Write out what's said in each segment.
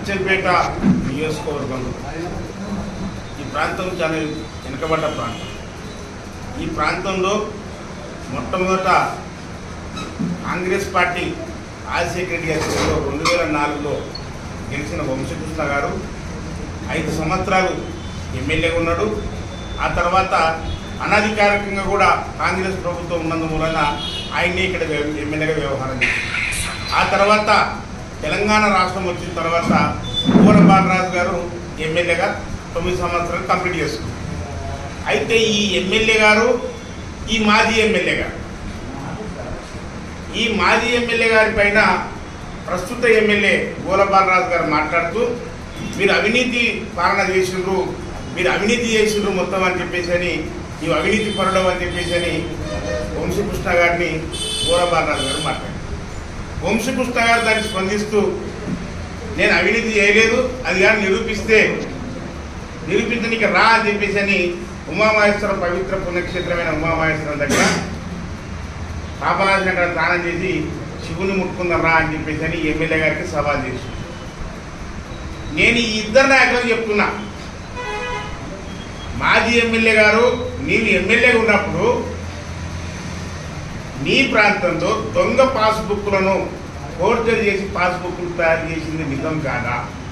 అచ్చంపేట నియోజకవర్గంలో ఈ ప్రాంతం చాలా వెనుకబడ్డ ప్రాంతం ఈ ప్రాంతంలో మొట్టమొదట కాంగ్రెస్ పార్టీ రాజశేఖర రెడ్డి గారి చేతిలో రెండు వేల నాలుగులో గెలిచిన వంశకృష్ణ గారు ఐదు సంవత్సరాలు ఎమ్మెల్యేగా ఉన్నాడు ఆ తర్వాత అనధికారికంగా కూడా కాంగ్రెస్ ప్రభుత్వం ఉన్నందు మూలన ఆయన్ని ఇక్కడ వ్య- ఎమ్మెల్యేగా వ్యవహారం చేశారు ఆ తర్వాత తెలంగాణ రాష్ట్రం వచ్చిన తర్వాత ఊర బాలరాజు గారు ఎమ్మెల్యేగా తొమ్మిది సంవత్సరాలు కంప్లీట్ చేసుకున్నారు అయితే ఈ ఎమ్మెల్యే గారు ఈ మాజీ ఎమ్మెల్యే గారు ఈ మాజీ ఎమ్మెల్యే గారి పైన ప్రస్తుత ఎమ్మెల్యే గోల బాలరాజు గారు మాట్లాడుతూ మీరు అవినీతి పాలన చేసిండ్రు మీరు అవినీతి చేసిండ్రు మొత్తం అని చెప్పేసి అని నీవు అవినీతి పరుడు అని చెప్పేసి అని వంశకృష్ణ గారిని గోల బాలరాజు గారు మాట్లాడారు వంశకృష్ణ గారు దాన్ని స్పందిస్తూ నేను అవినీతి చేయలేదు అది కానీ నిరూపిస్తే నిరూపించడానికి రా అని చెప్పేసి అని ఉమామహేశ్వరం పవిత్ర పుణ్యక్షేత్రమైన ఉమామహేశ్వరం దగ్గర పాపనాశనం అక్కడ స్నానం చేసి శివుని ముట్టుకుందాం రా అని చెప్పేసి అని ఎమ్మెల్యే గారికి సవాల్ చేసి నేను ఈ ఇద్దరు నాయకులకు చెప్తున్నా మాజీ ఎమ్మెల్యే గారు నీవు ఎమ్మెల్యేగా ఉన్నప్పుడు నీ ప్రాంతంలో దొంగ పాస్బుక్లను ఫోర్జరీ చేసి పాస్బుక్లు తయారు చేసింది నిజం కాదా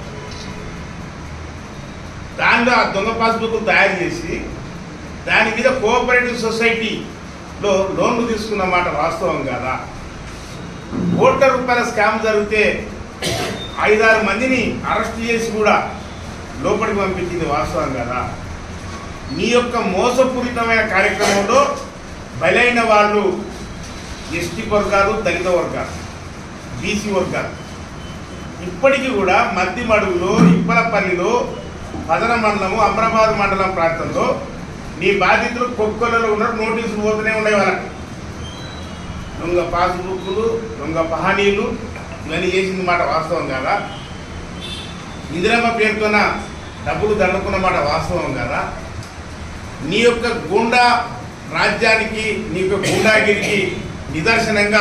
దానిలో ఆ దొంగ పాస్బుక్లు తయారు చేసి దాని మీద కోఆపరేటివ్ సొసైటీలో లోన్లు తీసుకున్న మాట వాస్తవం కాదా కోట్ల రూపాయల స్కామ్ జరిగితే ఐదారు మందిని అరెస్ట్ చేసి కూడా లోపలికి పంపించింది వాస్తవం కదా నీ యొక్క మోసపూరితమైన కార్యక్రమంలో బలైన వాళ్ళు ఎస్టీ వర్గాలు దళిత వర్గాలు బీసీ వర్గాలు ఇప్పటికీ కూడా మద్ది మడుగులో ఇప్పలపల్లిలో పదన మండలము అమరాబాద్ మండలం ప్రాంతంలో నీ బాధితులు కొక్కలలో ఉన్నారు నోటీసులు పోతూనే ఉన్నాయి వాళ్ళకి దొంగ పాస్బుక్లు దొంగ పహానీలు ఇవన్నీ చేసింది మాట వాస్తవం కదా ఇందిరమ్మ పేరుతోన డబ్బులు దండుకున్న మాట వాస్తవం కదా నీ యొక్క గుండా రాజ్యానికి నీ యొక్క గుండాగిరికి నిదర్శనంగా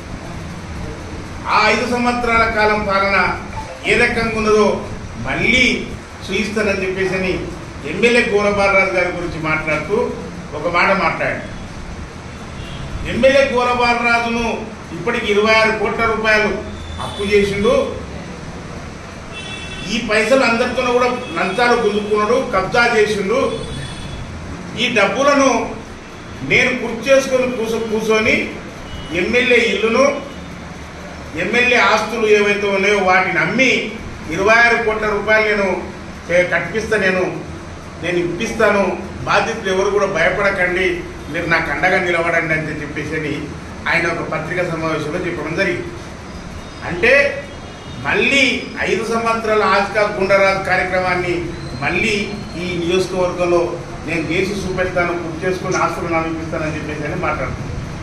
ఆ ఐదు సంవత్సరాల కాలం పాలన ఏ రకంగా ఉన్నదో మళ్ళీ చూయిస్తానని చెప్పేసి అని ఎమ్మెల్యే గోరబాలరాజు గారి గురించి మాట్లాడుతూ ఒక మాట మాట్లాడాడు ఎమ్మెల్యే గోరబాలరాజును ఇప్పటికి ఇరవై ఆరు కోట్ల రూపాయలు అప్పు చేసిండు ఈ పైసలు అందరితో కూడా లంచాలు గుంజుకున్నాడు కబ్జా చేసిండు ఈ డబ్బులను నేను కుర్చీ చేసుకొని కూర్చో కూర్చొని ఎమ్మెల్యే ఇల్లును ఎమ్మెల్యే ఆస్తులు ఏవైతే ఉన్నాయో వాటిని అమ్మి ఇరవై ఆరు కోట్ల రూపాయలు నేను చే- కట్టిస్తా నేను నేను ఇప్పిస్తాను బాధితులు ఎవరు కూడా భయపడకండి మీరు నాకు అండగా నిలబడండి అని చెప్పేసి అని ఆయన ఒక పత్రికా సమావేశంలో చెప్పడం జరిగింది అంటే మళ్ళీ ఐదు సంవత్సరాల ఆస్కా గుండరాజ్ కార్యక్రమాన్ని మళ్ళీ ఈ నియోజకవర్గంలో నేను చేసి చూపెడతాను గుర్తు చేసుకుని ఆస్తులు నమ్మిస్తానని చెప్పేసి అని మాట్లాడుతున్నాను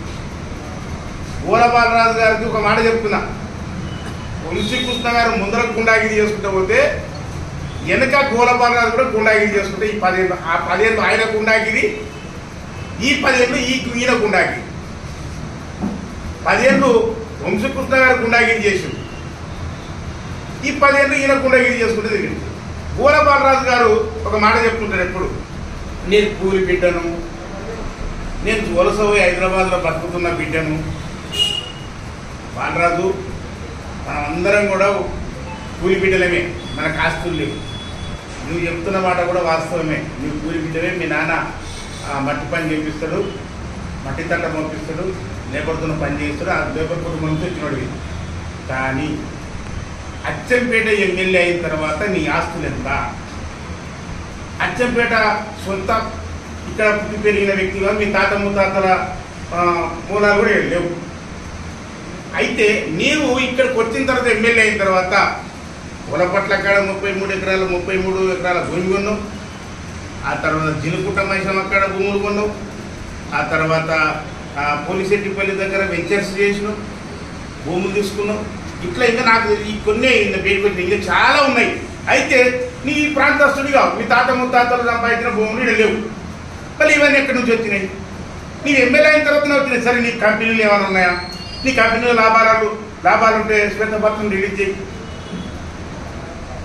ఊర బాలరాజు గారికి ఒక మాట చెప్తున్నా వంశీకృష్ణ గారు ముందర గుండాగిరి చేసుకుంటూ పోతే వెనక గోల బాలరాజు కూడా గుండాగిరి చేసుకుంటే ఈ పదేళ్ళు ఆ పదేళ్ళు ఆయన గుండాగిరి ఈ పదేళ్ళు ఈ ఈయన గుండాగిరి పదేళ్ళు వంశకృష్ణ గారు గుండాగిరి చేసిండు ఈ పదేళ్ళు ఈయన గుండాగిరి చేసుకుంటే తిరిగింది గోల బాలరాజు గారు ఒక మాట చెప్తుంటారు ఎప్పుడు నేను కూలి బిడ్డను నేను వలస పోయి హైదరాబాద్లో బతుకుతున్న బిడ్డను బాలరాజు మనం అందరం కూడా కూలి బిడ్డలమే మనకు ఆస్తులు లేవు నువ్వు చెప్తున్న మాట కూడా వాస్తవమే నువ్వు కూలి బిడ్డలే మీ నాన్న ఆ, మట్టి పని చేపిస్తాడు మట్టి తట్ట పంపిస్తాడు లేబర్తో పని చేస్తాడు ఆ లేబర్ కుటుంబం నుంచి వచ్చినాడు వీడు. కానీ అచ్చంపేట ఎమ్మెల్యే అయిన తర్వాత నీ ఆస్తులు ఎంత అచ్చంపేట సొంత ఇక్కడ పుట్టి పెరిగిన వ్యక్తిగా మీ తాత ముత్తాతల ఆ, మూలాలు కూడా లేవు అయితే నీవు ఇక్కడికి వచ్చిన తర్వాత ఎమ్మెల్యే అయిన తర్వాత ఉలపట్ల కాడ ముప్పై మూడు ఎకరాలు ముప్పై మూడు ఎకరాల భూమి కొన్నావు ఆ తర్వాత జినుకుట మైసం అక్కడ భూములు కొన్నావు ఆ తర్వాత ఆ, పోలిశెట్టిపల్లి దగ్గర వెంచర్స్ చేసినావు భూములు తీసుకున్నావు ఇట్లా ఇంకా నాకు ఈ కొన్ని ఇంత పేరుకి వచ్చినాయి ఇంకా చాలా ఉన్నాయి అయితే నీ ఈ ప్రాంతస్తుడి కావు మీ తాత ముత్తాతలు సంపాదించిన భూములు ఇక్కడ లేవు మళ్ళీ ఇవన్నీ ఎక్కడి నుంచి వచ్చినాయి నీ ఎమ్మెల్యే అయిన తర్వాత వచ్చినాయి సరే నీ కంపెనీలు ఏమైనా ఉన్నాయా నీ కంపెనీలో లాభాలు లాభాలు ఉంటే శ్వేతపత్రం రిలీజ్ చేయి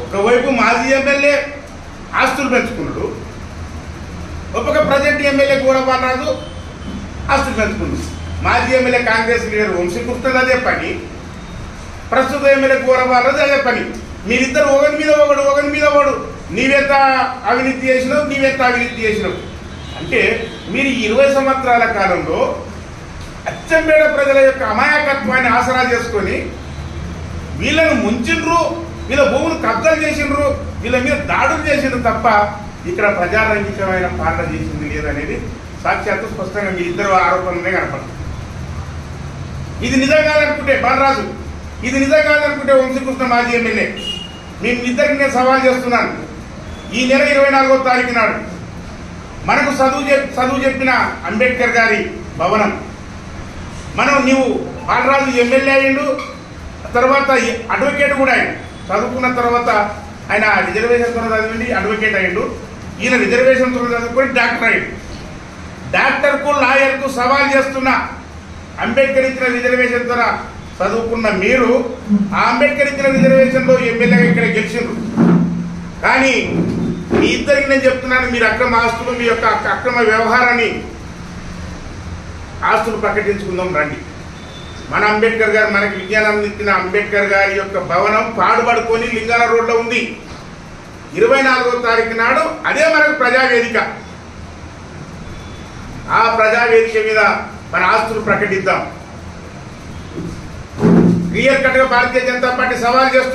ఒకవైపు మాజీ ఎమ్మెల్యే ఆస్తులు పెంచుకున్నాడు ఒక ప్రజెంట్ ఎమ్మెల్యే గోరబాలరాజు ఆస్తులు పెంచుకున్నాడు మాజీ ఎమ్మెల్యే కాంగ్రెస్ లీడర్ వంశీకృష్ణది అదే పని ప్రస్తుత ఎమ్మెల్యే గోరబాలరాజు అదే పని మీరిద్దరు ఒకరి మీద ఒకడు ఒకరి మీద ఒకడు నీవెంత అవినీతి చేసినావు నీవెంత అవినీతి చేసినావు అంటే మీరు ఈ ఇరవై సంవత్సరాల కాలంలో అచ్చంపేట ప్రజల యొక్క అమాయకత్వాన్ని ఆసరా చేసుకొని వీళ్ళను ముంచిండ్రు వీళ్ళ భూములు కబ్జాలు చేసిండ్రు వీళ్ళ మీద దాడులు చేసిండ్రు తప్ప ఇక్కడ ప్రజారంగికమైన పాలన చేసింది లేదనేది సాక్షాత్తు స్పష్టంగా మీ ఇద్దరు ఆరోపణలనే కనపడుతుంది ఇది నిజం కాదనుకుంటే బాలరాజు ఇది నిజం కాదనుకుంటే వంశీకృష్ణ మాజీ ఎమ్మెల్యే మేము ఇద్దరికి నేను సవాల్ చేస్తున్నాను ఈ నెల ఇరవై నాలుగో తారీఖు నాడు మనకు చదువు చెప్ చదువు చెప్పిన అంబేద్కర్ గారి భవనం మనం నీవు బాలరాజు ఎమ్మెల్యే అయ్యిండు తర్వాత అడ్వకేట్ కూడా అయ్యిండు చదువుకున్న తర్వాత ఆయన రిజర్వేషన్ తో చదివిండి అడ్వకేట్ అయ్యిండు ఈయన రిజర్వేషన్ తో చదువుకొని డాక్టర్ అయ్యిండు డాక్టర్కు లాయర్కు సవాల్ చేస్తున్న అంబేద్కర్ ఇచ్చిన రిజర్వేషన్ ద్వారా చదువుకున్న మీరు ఆ అంబేద్కర్ ఇచ్చిన రిజర్వేషన్ లో ఎమ్మెల్యేగా ఇక్కడ గెలిచిండ్రు కానీ మీ ఇద్దరికి నేను చెప్తున్నాను మీరు అక్రమ ఆస్తులు మీ యొక్క అక్రమ వ్యవహారాన్ని ఆస్తులు ప్రకటించుకుందాం రండి మన అంబేద్కర్ గారు మనకి విజ్ఞానం ఇచ్చిన అంబేద్కర్ గారి యొక్క భవనం పాడుపడుకొని లింగాల రోడ్లో ఉంది ఇరవై నాలుగో తారీఖు నాడు అదే మనకు ప్రజావేదిక ఆ ప్రజావేదిక మీద మన ఆస్తులు ప్రకటిద్దాం క్లియర్ కట్ గా భారతీయ జనతా పార్టీ సవాల్ చేస్తుంది